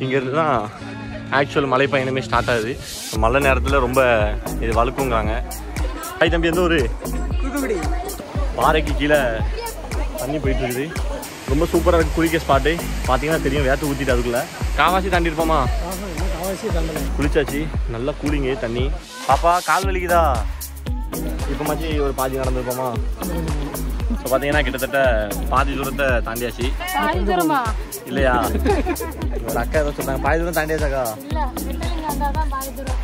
இங்கேருந்து தான் ஆக்சுவல் மலை பயணமே ஸ்டார்ட் ஆகுது So, மழை நேரத்தில் ரொம்ப இது வழுக்குங்கிறாங்க ஹாய் தம்பி எந்த ஒரு தூத்துக்குடி பாறைக்கு கீழே தண்ணி போயிட்டு இருக்குது ரொம்ப சூப்பராக இருக்குது குளிக்க ஸ்பாட்டு பார்த்தீங்கன்னா தெரியும் வேத்து ஊற்றிட்டு அதுக்குள்ளே காவாசி தாண்டி இருப்போமா ஆஹா இன்னும் காவாசி தாண்டல குளிச்சாச்சு நல்லா கூலிங்கு தண்ணி பாப்பா கால் வலிக்குதா இப்போ மாச்சி ஒரு பாதி நடந்திருப்போமா ஸோ பார்த்தீங்கன்னா கிட்டத்தட்ட பாதி தூரத்தை தாண்டியாச்சு பாதி தூரமா இல்லையா ஒரு அக்கா ஏதோ சொன்னாங்க பாதி தூரம் தாண்டியாச்சாக்கா இல்ல ரெட்டலிங்க வந்தால் தான் பாதி தூரம்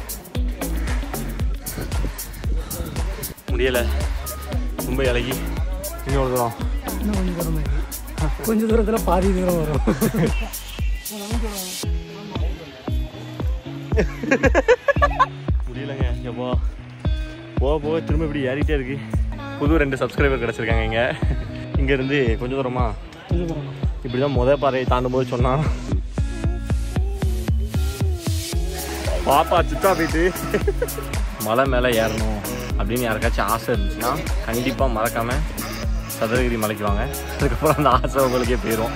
முடியலை ரொம்ப இலகி இன்னும் ஒரு தூரம் இன்னும் கொஞ்சம் தூரம் தான் இருக்கு. கொஞ்ச தூரத்தில் பாதி தூரம் வரும் முடியலங்க எப்போ போக போக திரும்ப இப்படி ஏறிட்டே இருக்கு புது ரெண்டு சப்ஸ்கிரைபர் கிடச்சிருக்காங்க இங்கே இங்கேருந்து கொஞ்சம் தூரமா கொஞ்சம் தூரம் இப்படி தான் முத பாறையை தாண்டும் போது சொன்னான் பாப்பா சுத்தா போயிட்டு மலை மேலே ஏறணும் அப்படின்னு யாருக்காச்சும் ஆசை இருந்துச்சுன்னா கண்டிப்பாக மறக்காம சதுரகிரி மலைக்கு வாங்க அதுக்கப்புறம் அந்த ஆசை உங்களுக்கே போயிடும்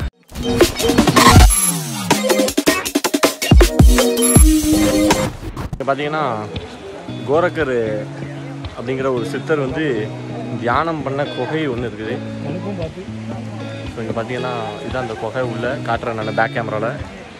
இப்போ பார்த்தீங்கன்னா கோரக்கர் அப்படிங்கிற ஒரு சித்தர் வந்து தியானம் பண்ண குகை ஒன்று இருக்குது எனக்கும் பார்த்து ஸோ இங்கே பார்த்தீங்கன்னா இதுதான் அந்த குகை உள்ள காட்டுறேன் நான் பேக் கேமராவில்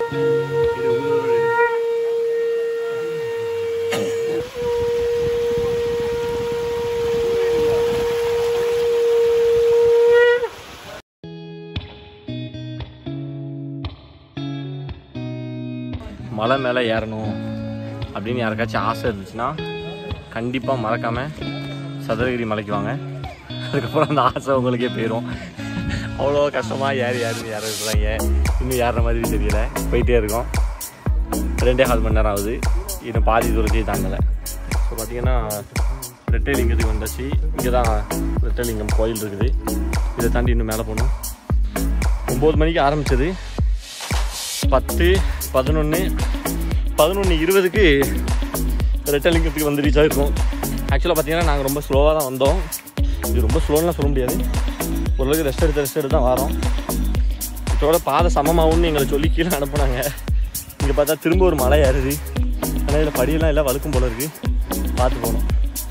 மலை மேலே ஏறணும் அப்படின்னு யாருக்காச்சும் ஆசை இருந்துச்சுன்னா கண்டிப்பாக மறக்காமல் சதுரகிரி மலைக்கு வாங்க அதுக்கப்புறம் அந்த ஆசை உங்களுக்கே போயிடும் அவ்வளோ கஷ்டமாக ஏறி ஏறி ஏற இருக்கிறாங்க இன்னும் ஏறுற மாதிரி தெரியல போயிட்டே இருக்கோம் ரெண்டே கால் மணி நேரம் ஆகுது இன்னும் பாதி தூரத்தையும் தாண்டலை ஸோ பார்த்தீங்கன்னா ரெட்டைலிங்கத்துக்கு வந்தாச்சு இங்கே தான் ரெட்டைலிங்கம் கோயில் இருக்குது இதை தாண்டி இன்னும் மேலே போகணும் ஒம்பது மணிக்கு ஆரம்பிச்சது பத்து பதினொன்று பதினொன்று இருபதுக்கு ரெட்டலிங்கத்துக்கு வந்து ரீச் ஆகிருக்கோம் ஆக்சுவலாக பார்த்தீங்கன்னா நாங்கள் ரொம்ப ஸ்லோவாக தான் வந்தோம் இது ரொம்ப ஸ்லோலாம் சொல்ல முடியாது ஓரளவுக்கு ரெஸ்ட் எடுத்து ரெஸ்ட் எடுத்து தான் வரோம் இதோட பாதை சமமாகும்னு எங்களை சொல்லி கீழே அனுப்புனாங்க இங்கே பார்த்தா திரும்ப ஒரு மலை ஏறுது ஆனால் இதில் படியெல்லாம் எல்லாம் வழுக்கும் போல இருக்கு பார்த்து போகணும்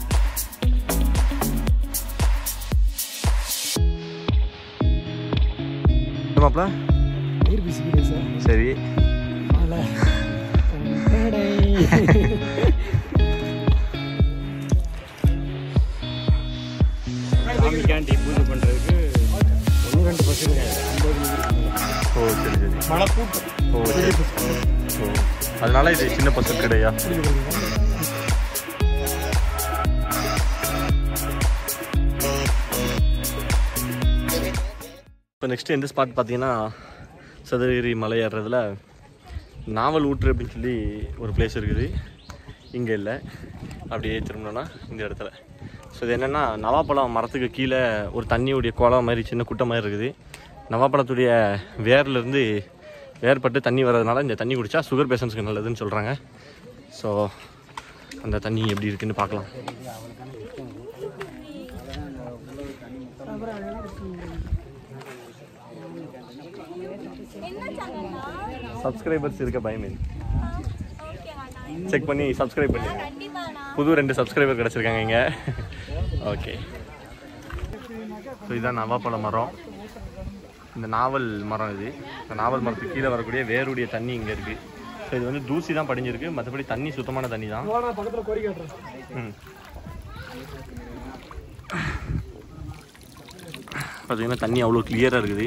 மாப்பிள நீர் பிசிக்கிட்டே சார் சரி மலை கடை சாமிக்காண்டி பூஜை பண்ணுறதுக்கு ஒன்று ரெண்டு பசங்க ஐம்பது ஓ சரி சரி மழை கூட்டம் ஓ சரி ஓ அதனால இது சின்ன பசங்க கிடையா இப்போ நெக்ஸ்ட் எந்த ஸ்பாட் பார்த்தீங்கன்னா சதுரகிரி மலை ஏறுறதுல நாவல் ஊற்று அப்படின்னு சொல்லி ஒரு பிளேஸ் இருக்குது இங்கே இல்லை அப்படியே திரும்பினோன்னா இந்த இடத்துல ஸோ இது என்னென்னா நவாப்பழம் மரத்துக்கு கீழே ஒரு தண்ணியுடைய குளம் மாதிரி சின்ன குட்டை மாதிரி இருக்குது நவாப்பழத்துடைய வேர்லேருந்து வேர்பட்டு தண்ணி வர்றதுனால இந்த தண்ணி குடித்தா சுகர் பேஷண்ட்ஸ்க்கு நல்லதுன்னு சொல்கிறாங்க ஸோ அந்த தண்ணி எப்படி இருக்குன்னு பார்க்கலாம் சப்ஸ்கிரைபர்ஸ் இருக்க பயமே செக் பண்ணி சப்ஸ்கிரைப் பண்ணி புது ரெண்டு சப்ஸ்கிரைபர் கிடச்சிருக்காங்க இங்கே ஓகே ஸோ இதுதான் நவாப்பழ மரம் இந்த நாவல் மரம் இது இந்த நாவல் மரத்துக்கு கீழே வரக்கூடிய வேருடைய தண்ணி இங்கே இருக்குது ஸோ இது வந்து தூசி தான் படிஞ்சிருக்கு மற்றபடி தண்ணி சுத்தமான தண்ணி தான் நான் பக்கத்தில் கோரி காட்டுறேன் ம் பார்த்தீங்கன்னா தண்ணி அவ்வளோ கிளியராக இருக்குது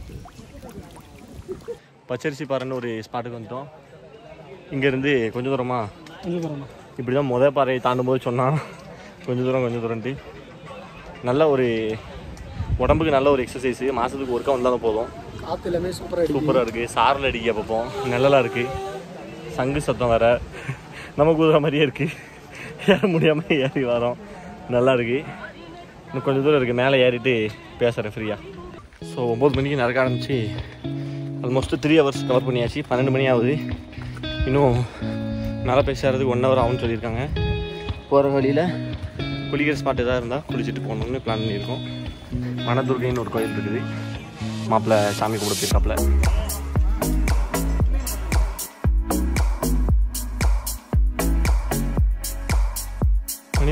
பச்சரிசி பாறைன்னு ஒரு ஸ்பாட்டுக்கு வந்துட்டோம் இங்கேருந்து கொஞ்சம் தூரமா கொஞ்சம் தூரம் இப்படி தான் முத பாறையை தாண்டும் போது சொன்னான் கொஞ்சம் தூரம் கொஞ்சம் தூரம்ட்டு நல்ல ஒரு உடம்புக்கு நல்ல ஒரு எக்ஸசைஸு மாதத்துக்கு ஒருக்கா வந்தாலும் போதும் காற்று எல்லாமே சூப்பராக அடிக்கும் சூப்பராக இருக்குது சாரல் அடிக்க பார்ப்போம் நிழலாக இருக்குது சங்கு சத்தம் வேற நமக்கு உதவுற மாதிரியே இருக்குது ஏற முடியாமல் ஏறி வரோம் நல்லா இருக்கு இன்னும் கொஞ்சம் தூரம் இருக்குது மேலே ஏறிட்டு பேசுகிறேன் ஃப்ரீயாக ஸோ ஒம்பது மணிக்கு நடக்க ஆரம்பிச்சு ஆல்மோஸ்ட் த்ரீ ஹவர்ஸ் கவர் பண்ணியாச்சு பன்னெண்டு மணி ஆகுது இன்னும் மேலே பேசுறதுக்கு ஒன் ஹவர் ஆகும்னு சொல்லியிருக்காங்க போகிற வழியில் குளிக்கிற ஸ்பாட் எதாவது இருந்தால் குளிச்சுட்டு போகணும்னு பிளான் பண்ணியிருக்கோம் வனதுர்கைன்னு ஒரு கோயில் இருக்குது மாப்பிள்ளை சாமி கும்பிட போயிருக்காப்புல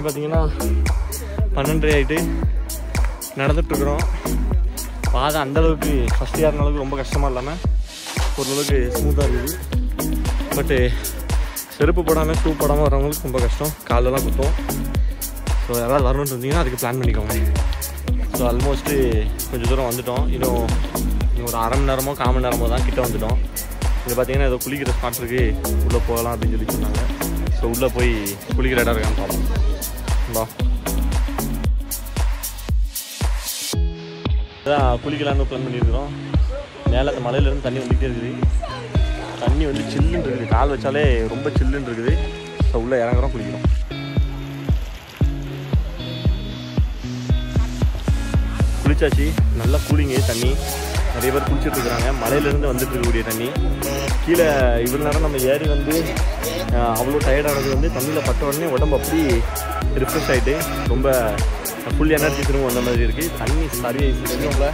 பார்த்தீங்கன்னா பன்னெண்டரை ஆகிட்டு நடந்துட்டுருக்குறோம் பாதை அந்தளவுக்கு ஃபஸ்ட் ஏறின அளவுக்கு ரொம்ப கஷ்டமாக இல்லாமல் ஓரளவுக்கு ஸ்மூத்தாக இருக்குது பட்டு செருப்பு போடாமல் ஷூ போடாமல் வரவங்களுக்கு ரொம்ப கஷ்டம் காலெல்லாம் குத்தும் ஸோ யாராவது வரணும்னு இருந்தீங்கன்னா அதுக்கு பிளான் பண்ணிக்கோங்க ஸோ ஆல்மோஸ்ட்டு கொஞ்சம் தூரம் வந்துட்டோம் இன்னும் இன்னும் ஒரு அரை மணி நேரமோ கால் மணி நேரமோ தான் கிட்ட வந்துட்டோம் இங்கே பார்த்தீங்கன்னா ஏதோ குளிக்கிற ஸ்பாட் இருக்குது உள்ளே போகலாம் அப்படின்னு சொல்லி சொன்னாங்க ஸோ உள்ளே போய் குளிக்கிற இடம் இருக்கான்னு பார்ப்போம் வா அதான் குளிக்கலான்னு பிளான் பண்ணியிருக்கிறோம் மேலே அந்த மலையிலேருந்து தண்ணி வந்துகிட்டே இருக்குது தண்ணி வந்து சில்லுன்னு இருக்குது கால் வச்சாலே ரொம்ப சில்லுன்னு இருக்குது ஸோ உள்ளே இறங்குறோம் குளிக்கிறோம் குளிச்சாச்சு நல்லா கூலிங்கு தண்ணி நிறைய பேர் குளிச்சுட்டு இருக்கிறாங்க மலையிலேருந்து வந்துட்டு இருக்கக்கூடிய தண்ணி கீழே இவ்வளோ நேரம் நம்ம ஏறி வந்து ஆஹ், அவ்வளோ டயர்டானது வந்து தண்ணியில் பட்ட உடனே உடம்பு அப்படி ரிஃப்ரெஷ் ஆகிட்டு ரொம்ப ஃபுல் எனர்ஜி திரும்ப வந்த மாதிரி இருக்குது தண்ணி சரியாயிடுச்சு தெரியும்ல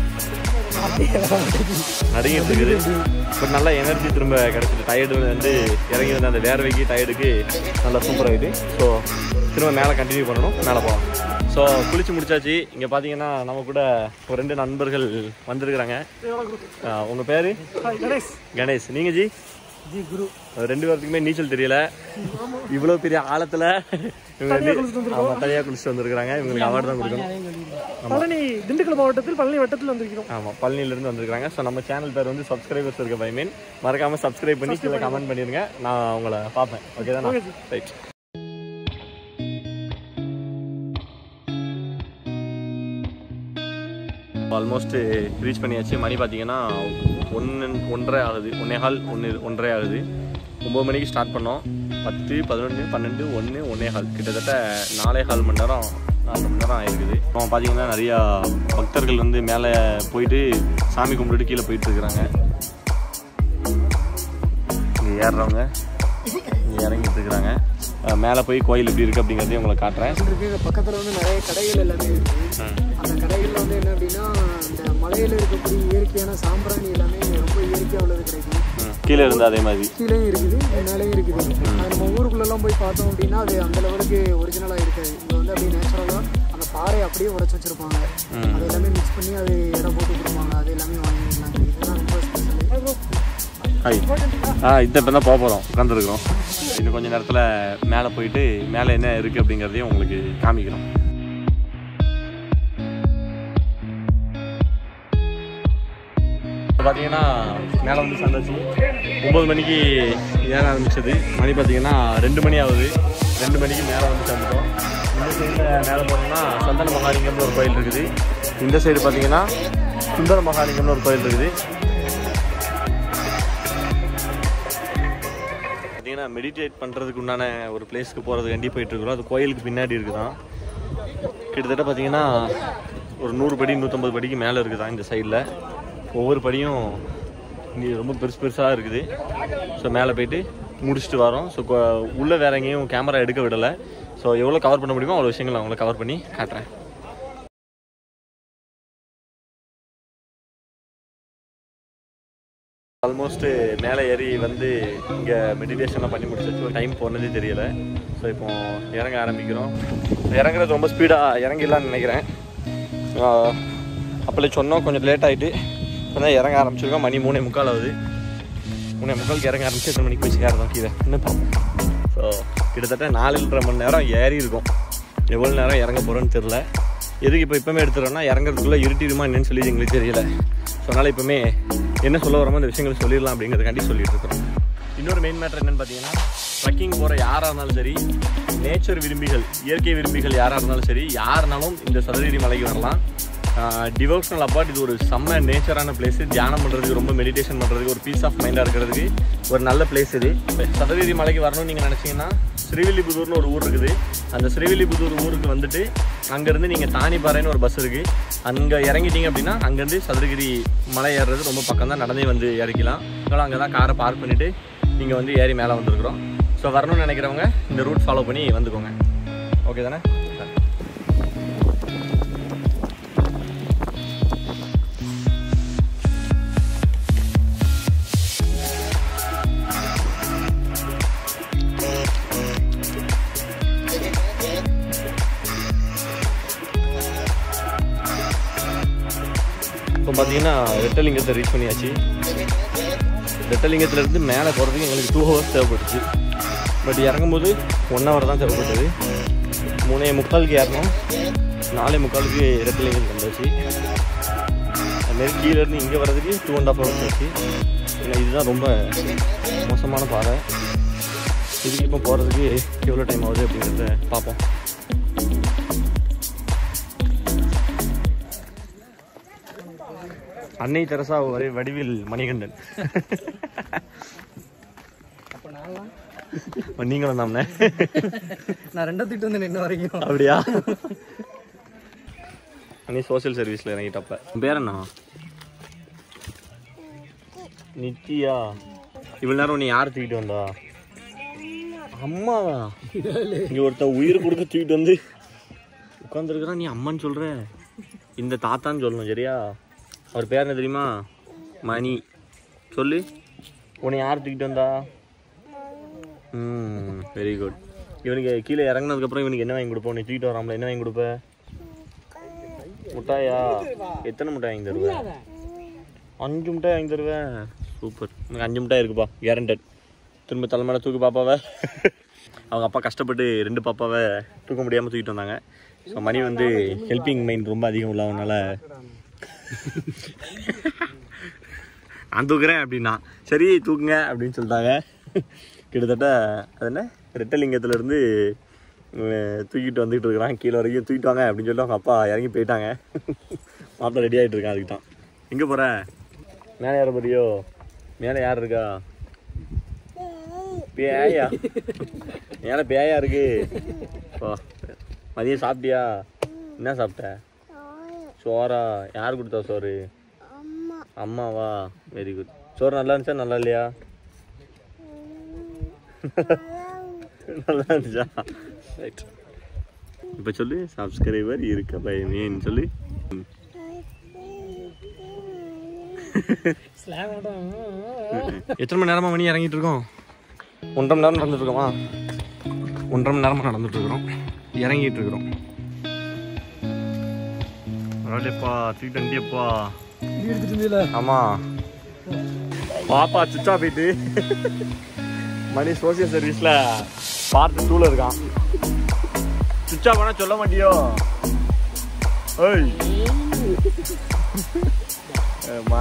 நடுங்கிட்டு இருக்குது பட் நல்லா எனர்ஜி திரும்ப கிடச்சிது டயர்டு வந்து இறங்கி வந்து அந்த வேர்வைக்கு டயர்டுக்கு நல்லா சூப்பராகிட்டு ஸோ திரும்ப மேலே கண்டினியூ பண்ணணும் மேலே போகலாம் ஸோ குளிச்சு முடிச்சாச்சு இங்கே பார்த்தீங்கன்னா நம்ம கூட ஒரு ரெண்டு நண்பர்கள் வந்திருக்கிறாங்க உங்கள் பேர் கணேஷ் கணேஷ் நீங்கள் ஜி ஜி குரு ரெண்டு பேர்த்துக்குமே நீச்சல் தெரியல இவ்வளோ பெரிய ஆழத்தில் இவங்க வந்து ஆமாம் தனியாக குளிச்சுட்டு வந்திருக்கிறாங்க இவங்களுக்கு அவார்டு தான் கொடுக்கணும் பழனி திண்டுக்கல் மாவட்டத்தில் பழனி வட்டத்தில் வந்திருக்கிறோம் ஆமாம் பழனியிலேருந்து வந்திருக்காங்க ஸோ நம்ம சேனல் பேர் வந்து சப்ஸ்கிரைபர்ஸ் இருக்க பை மீன் மறக்காமல் சப்ஸ்கிரைப் பண்ணி கீழே கமெண்ட் பண்ணிடுங்க நான் உங்களை பார்ப்பேன் ஓகே தானே ரைட் ஆல்மோஸ்ட் ரீச் பண்ணியாச்சு மணி பார்த்தீங்கன்னா ஒன்று ஒன்றரை ஆகுது ஒன்றே கால் ஒன்று ஒன்றரை ஆகுது ஒம்பது மணிக்கு ஸ்டார்ட் பண்ணோம் பத்து பதினொன்று பன்னெண்டு ஒன்று ஒன்றே கால் கிட்டத்தட்ட நாலே கால் மணி நேரம் நாலு மணி நேரம் ஆயிருக்குது அப்புறம் பார்த்தீங்கன்னா நிறையா பக்தர்கள் வந்து மேலே போயிட்டு சாமி கும்பிட்டுட்டு கீழே போயிட்டு இருக்கிறாங்க இங்கே ஏறுறவங்க இங்கே இறங்கிட்டு இருக்கிறாங்க அஹ் மேலே போய் கோயில் எப்படி இருக்குது அப்படிங்கிறதையும் உங்களை காட்டுறேன் இருக்கு பக்கத்தில் வந்து நிறைய கடைகள் எல்லாமே இருக்கு அந்த கடைகளில் வந்து என்ன அப்படின்னா அந்த மலையில் இருக்கக்கூடிய இயற்கையான சாம்பிராணி எல்லாமே ரொம்ப இயற்கையாக உள்ளது கிடைக்கும் ம். கீழே இருந்தால் அதே மாதிரி கீழேயும் இருக்குது மேலேயும் இருக்குது அது நம்ம ஊருக்குள்ளெல்லாம் போய் பார்த்தோம் அப்படின்னா அது அந்த லெவலுக்கு ஒரிஜினலாக இருக்காது இங்கே வந்து அப்படியே நேச்சுரலாக அந்த பாறையை அப்படியே உடச்சி வச்சிருப்பாங்க அது எல்லாமே மிக்ஸ் பண்ணி அது இடம் போட்டு கொடுப்பாங்க அது எல்லாமே வாங்கிக்கலாம் இதுதான் ரொம்ப ஸ்பெஷல் ஹாய் ஆ இந்த இப்போ தான் போக போகிறோம் உட்காந்துருக்குறோம் இன்னும் கொஞ்சம் நேரத்தில் மேலே போயிட்டு மேலே என்ன இருக்குது அப்படிங்கிறதையும் உங்களுக்கு காமிக்கிறோம் இப்போ பார்த்தீங்கன்னா மேலே வந்து சந்தாச்சு ஒம்பது மணிக்கு ஏற ஆரம்பிச்சது மணி பார்த்தீங்கன்னா ரெண்டு மணி ஆகுது ரெண்டு மணிக்கு மேலே வந்து சேர்ந்துட்டோம் இந்த சைடில் மேலே போனோம்னா சந்தன மகாலிங்கம்னு ஒரு கோயில் இருக்குது இந்த சைடு பார்த்தீங்கன்னா சுந்தர மகாலிங்கம்னு ஒரு கோயில் இருக்குது பார்த்தீங்கன்னா மெடிடேட் பண்ணுறதுக்கு உண்டான ஒரு பிளேஸ்க்கு போகிறது வண்டி போயிட்டு இருக்கிறோம் அது கோயிலுக்கு பின்னாடி இருக்குதான் கிட்டத்தட்ட பார்த்தீங்கன்னா ஒரு நூறு படி நூற்றம்பது படிக்கு மேலே இருக்குதான் இந்த சைடில் ஒவ்வொரு படியும் இங்கே ரொம்ப பெருசு பெருசாக இருக்குது ஸோ மேலே போயிட்டு முடிச்சுட்டு வரோம் ஸோ உள்ளே வேற எங்கேயும் கேமரா எடுக்க விடலை ஸோ எவ்வளோ கவர் பண்ண முடியுமோ அவ்வளோ விஷயங்கள் நான் உங்களை கவர் பண்ணி காட்டுறேன் ஆல்மோஸ்ட் மேலே ஏறி வந்து இங்கே மெடிடேஷன்லாம் பண்ணி முடிச்சாச்சு டைம் போனதே தெரியல ஸோ இப்போ இறங்க ஆரம்பிக்கிறோம் இறங்குறது ரொம்ப ஸ்பீடாக இறங்கிடலாம்னு நினைக்கிறேன் அப்பளே சொன்னோம் கொஞ்சம் லேட் ஆகிட்டு இப்போ தான் இறங்க ஆரம்பிச்சிருக்கோம் மணி மூணே முக்கால் ஆகுது மூணே முக்காலுக்கு இறங்க ஆரம்பிச்சு எத்தனை மணிக்கு போய் சேரணும் கீழே இன்னும் பார்ப்போம் ஸோ கிட்டத்தட்ட நாலரை மணி நேரம் ஏறி இருக்கும் எவ்வளோ நேரம் இறங்க போகிறோன்னு தெரில எதுக்கு இப்போ இப்போமே எடுத்துகிறோன்னா இறங்குறதுக்குள்ளே இருட்டிடுமா என்னன்னு சொல்லி எங்களுக்கு தெரியல ஸோ அதனால் இப்போமே என்ன சொல்ல வரமோ அந்த விஷயங்களை சொல்லிடலாம் அப்படிங்கிறதுக்காண்டி சொல்லிட்டு இருக்கிறோம் இன்னொரு மெயின் மேட்டர் என்னன்னு பார்த்தீங்கன்னா ட்ரக்கிங் போகிற யாராக இருந்தாலும் சரி நேச்சர் விரும்பிகள் இயற்கை விரும்பிகள் யாராக இருந்தாலும் சரி யாருனாலும் இந்த சதுரகிரி மலைக்கு வரலாம் டிவோஷனல் அப்பார்ட் இது ஒரு செம்ம நேச்சரான பிளேஸ் தியானம் பண்ணுறதுக்கு ரொம்ப மெடிடேஷன் பண்ணுறதுக்கு ஒரு பீஸ் ஆஃப் மைண்டாக இருக்கிறதுக்கு ஒரு நல்ல பிளேஸ் இது சதுரகிரி மலைக்கு வரணும்னு நீங்கள் நினச்சிங்கன்னா ஸ்ரீவில்லிபுதூர்னு ஒரு ஊர் இருக்குது அந்த ஸ்ரீவில்லிபுதூர் ஊருக்கு வந்துட்டு அங்கேருந்து நீங்கள் தானிப்பாறைன்னு ஒரு பஸ் இருக்குது அங்கே இறங்கிட்டீங்க அப்படின்னா அங்கேருந்து சதுரகிரி மலை ஏறுறது ரொம்ப பக்கம் தான் நடந்தே வந்து இறக்கலாம் அதனால் அங்கே தான் காரை பார்க் பண்ணிவிட்டு நீங்கள் வந்து ஏறி மேலே வந்திருக்கிறோம் ஸோ வரணும்னு நினைக்கிறவங்க இந்த ரூட் ஃபாலோ பண்ணி வந்துக்கோங்க ஓகே தானே இப்போ பார்த்தீங்கன்னா ரெட்டலிங்கத்தை ரீச் பண்ணியாச்சு ரெட்டலிங்கத்துலேருந்து மேலே போகிறதுக்கு எங்களுக்கு டூ ஹவர்ஸ் தேவைப்பட்டுச்சு பட் இறங்கும்போது ஒன் ஹவர் தான் தேவைப்பட்டது மூணே முக்காலுக்கு ஏறணும் நாலே முக்காலுக்கு ரெட்டலிங்கம் வந்தாச்சு அதுமாரி கீழேருந்து இங்கே வர்றதுக்கு டூ அண்ட் ஹாஃப் ஹவர்ஸ் ஆச்சு ஏன்னா இதுதான் ரொம்ப மோசமான பாறை இதுக்கு இப்போ போகிறதுக்கு எவ்வளோ டைம் ஆகுது அப்படிங்கிறத பார்ப்போம் அன்னை தெரசா ஒரே வடிவில் மணிகண்டன் நீங்களும் தாம்னே நான் ரெண்டை திட்டு வந்து நின்று வரைக்கும் அப்படியா நீ சோஷியல் சர்வீஸில் இறங்கிட்டப்ப உன் பேர் என்ன நித்யா இவ்வளோ நேரம் நீ யார் தூக்கிட்டு வந்தா அம்மாவா இங்க ஒருத்த உயிர் கொடுக்க தூக்கிட்டு வந்து உட்காந்துருக்குறான் நீ அம்மான்னு சொல்ற இந்த தாத்தான்னு சொல்லணும் சரியா அவர் பேர் என்ன தெரியுமா மணி சொல்லு உன்னை யார் தூக்கிட்டு வந்தா ம் வெரி குட் இவனுக்கு கீழே இறங்குனதுக்கப்புறம் இவனுக்கு என்ன வாங்கி கொடுப்போம் நீ தூக்கிட்டு வராமல என்ன வாங்கி கொடுப்ப முட்டாயா எத்தனை முட்டாய் வாங்கி தருவேன் அஞ்சு முட்டாய் வாங்கி தருவேன் சூப்பர் எனக்கு அஞ்சு முட்டாய் இருக்குப்பா கேரண்டட் திரும்ப தலைமையில தூக்கு பாப்பாவை அவங்க அப்பா கஷ்டப்பட்டு ரெண்டு பாப்பாவை தூக்க முடியாமல் தூக்கிட்டு வந்தாங்க ஸோ மணி வந்து ஹெல்பிங் மைண்ட் ரொம்ப அதிகம் உள்ளவனால நான் தூக்குறேன் அப்படின்னா சரி தூக்குங்க அப்படின்னு சொல்லிட்டாங்க கிட்டத்தட்ட அது என்ன ரெட்டலிங்கத்துலேருந்து தூக்கிட்டு வந்துட்டு இருக்கிறான் கீழே வரைக்கும் தூக்கிட்டு வாங்க அப்படின்னு சொல்லி அவங்க அப்பா இறங்கி போயிட்டாங்க மாப்பிள்ள ரெடி ஆகிட்டு இருக்கான் அதுக்கு தான் எங்கே போகிற மேலே யார போறியோ மேலே யார் இருக்கா பேயா மேலே பேயா இருக்கு ஓ மதியம் சாப்பிட்டியா என்ன சாப்பிட்ட சோறா யார் கொடுத்தா சோறு அம்மாவா வெரி குட் சோறு நல்லா இருந்துச்சா நல்லா இல்லையா நல்லா இருந்துச்சா ரைட் இப்போ சொல்லு சப்ஸ்கிரைபர் இருக்க பயமேன்னு சொல்லு ம். எத்தனை மணி நேரமா மணி இறங்கிட்டு இருக்கோம் ஒன்றரை மணி நேரம் நடந்துட்டு இருக்கோமா ஒன்றரை மணி நேரமா நடந்துட்டு இருக்கிறோம் இறங்கிட்டு இருக்கிறோம் பரவாயில்லப்பா தூக்கிட்டு வண்டியப்பா எடுத்துட்டு இருந்தீல ஆமா பாப்பா சுச்சா போயிட்டு மணி சோசியல் சர்வீஸ்ல பார்ட் டூல இருக்கான் சுச்சா பண்ண சொல்ல மாட்டியோ ஏய் ஏம்மா.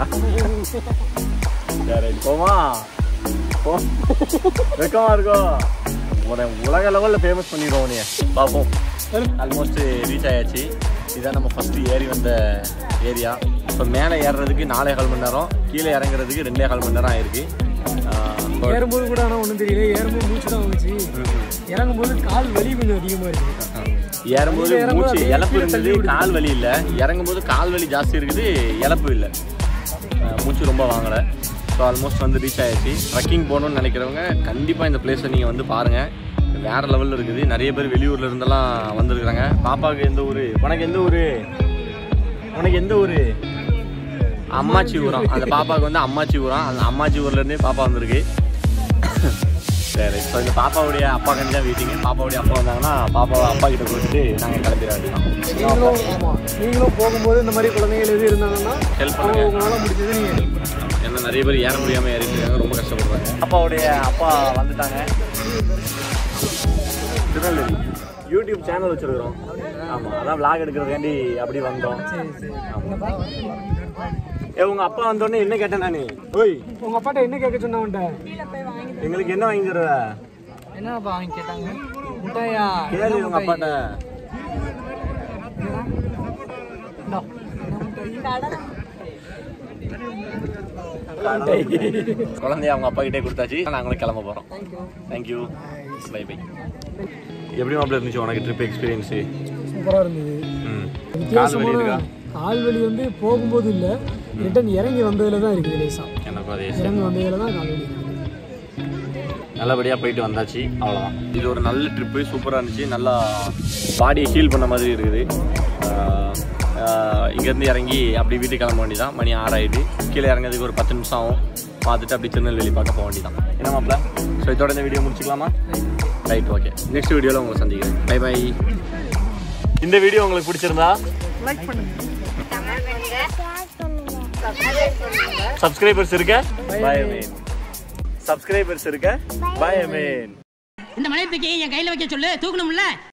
சரி போமா போ வெக்கமா இருக்கும் உன உலக லெவலில் ஃபேமஸ் பண்ணிடுவோம் நீ பார்ப்போம் ஆல்மோஸ்ட் ரீச் ஆயாச்சு இதான் நம்ம ஃபர்ஸ்ட் ஏறி வந்த ஏரியா இப்போ மேலே ஏறுறதுக்கு நாலே கால் மணி நேரம் கீழே இறங்குறதுக்கு ரெண்டே கால் மணி நேரம் ஆயிருக்கு ஆஹ் ஏறும்போது கூட ஆனால் ஒன்றும் தெரியல ஏறும்போது மூச்சு தான் வந்துச்சு இறங்கும்போது கால் வலி கொஞ்சம் அதிகமாக இருக்குது ஏறும்போது மூச்சு இழப்பு இருந்தது கால் வலி இல்லை இறங்கும்போது கால் வலி ஜாஸ்தி இருக்குது இழப்பு இல்லை அஹ் மூச்சு ரொம்ப வாங்கலை ஸோ ஆல்மோஸ்ட் வந்து ரீச் ஆயிடுச்சு ட்ரக்கிங் போகணும்னு நினைக்கிறவங்க கண்டிப்பாக இந்த பிளேஸை நீங்கள் வந்து பாருங்கள் வேறு லெவலில் இருக்குது நிறைய பேர் வெளியூர்ல இருந்தெல்லாம் வந்திருக்கிறாங்க பாப்பாவுக்கு எந்த ஊர் உனக்கு எந்த ஊர் உனக்கு எந்த ஊர் அம்மாச்சி ஊரம் அந்த பாப்பாவுக்கு வந்து அம்மாச்சி ஊரம் அந்த அம்மாச்சி ஊர்லேருந்தே பாப்பா வந்திருக்கு சரி ஸோ இந்த பாப்பாவுடைய அப்பா கண்டி தான் வெயிட்டிங்க பாப்பாவுடைய அப்பா வந்தாங்கன்னா பாப்பாவை அப்பா கிட்ட கொடுத்துட்டு நாங்கள் கிளம்பிட வேண்டியதான் நீங்களும் ஆமாம் நீங்களும் போகும்போது இந்த மாதிரி குழந்தைகள் எது இருந்தாங்கன்னா ஹெல்ப் அவங்க பண்ணுங்க உங்களால் முடிஞ்சது நீங்கள் help பண்ணுங்க. ஏன்னா நிறைய பேர் ஏற முடியாமல் ஏறிட்டு இருக்காங்க ரொம்ப கஷ்டப்படுறாங்க அப்பாவுடைய அப்பா வந்துட்டாங்க திருநெல்வேலி யூடியூப் சேனல் வச்சிருக்கிறோம் ஆமாம் அதான் vlog எடுக்கிறதுக்காண்டி அப்படி வந்தோம் ஆமா. ஏ உங்க அப்பா வந்தோடனே என்ன கேட்டேன் நானு ஓய் உங்க அப்பாட்ட என்ன கேட்க சொன்னவன்ட்ட எங்களுக்கு என்ன வாங்கி தருவ என்னப்பா அவங்க கேட்டாங்க முட்டையா கேளு உங்க அப்பாட்ட குழந்தைய அவங்க அப்பா கிட்டே கொடுத்தாச்சு நாங்களும் கிளம்ப போறோம் தேங்க்யூ பை பை எப்படி மாப்பிள்ள இருந்துச்சு உனக்கு ட்ரிப் எக்ஸ்பீரியன்ஸு சூப்பராக இருந்தது ம் கால் வலி இருக்கா கால் வலி வந்து போகும்போது இல்லை ரிட்டன் இறங்கி வந்ததுல தான் இருக்குது லேசா எனக்கு அதே இறங்கி வந்ததுல தான் கால் வலி இருக்குது நல்லபடியாக போயிட்டு வந்தாச்சு அவ்வளோதான் இது ஒரு நல்ல ட்ரிப்பு சூப்பராக இருந்துச்சு நல்லா பாடியை ஹீல் பண்ண மாதிரி இருக்குது ஆஹ் ஆஹ் இங்கேருந்து இறங்கி அப்படி வீட்டுக்கு கிளம்ப வேண்டியதான் மணி ஆறாயிட்டு கீழே இறங்குறதுக்கு ஒரு பத்து நிமிஷம் ஆகும் பார்த்துட்டு அப்படி திருநெல்வேலி பார்க்க போக வேண்டியதான் என்ன மாப்பிள்ள ஸோ இதோட இந்த வீடியோ முடிச்சுக்கலாமா ரைட் ஓகே நெக்ஸ்ட் வீடியோவில் உங்களை சந்திக்கிறேன் பை பை இந்த வீடியோ உங்களுக்கு பிடிச்சிருந்தா சப்ஸ்கிரைபர்ஸ் இருக்க பாய் அமீன் சப்ஸ்கிரைபர்ஸ் இருக்க பாய் அமீன் இந்த மலையை தூக்கி என் கையில வைக்க சொல்லு தூக்கணும்ல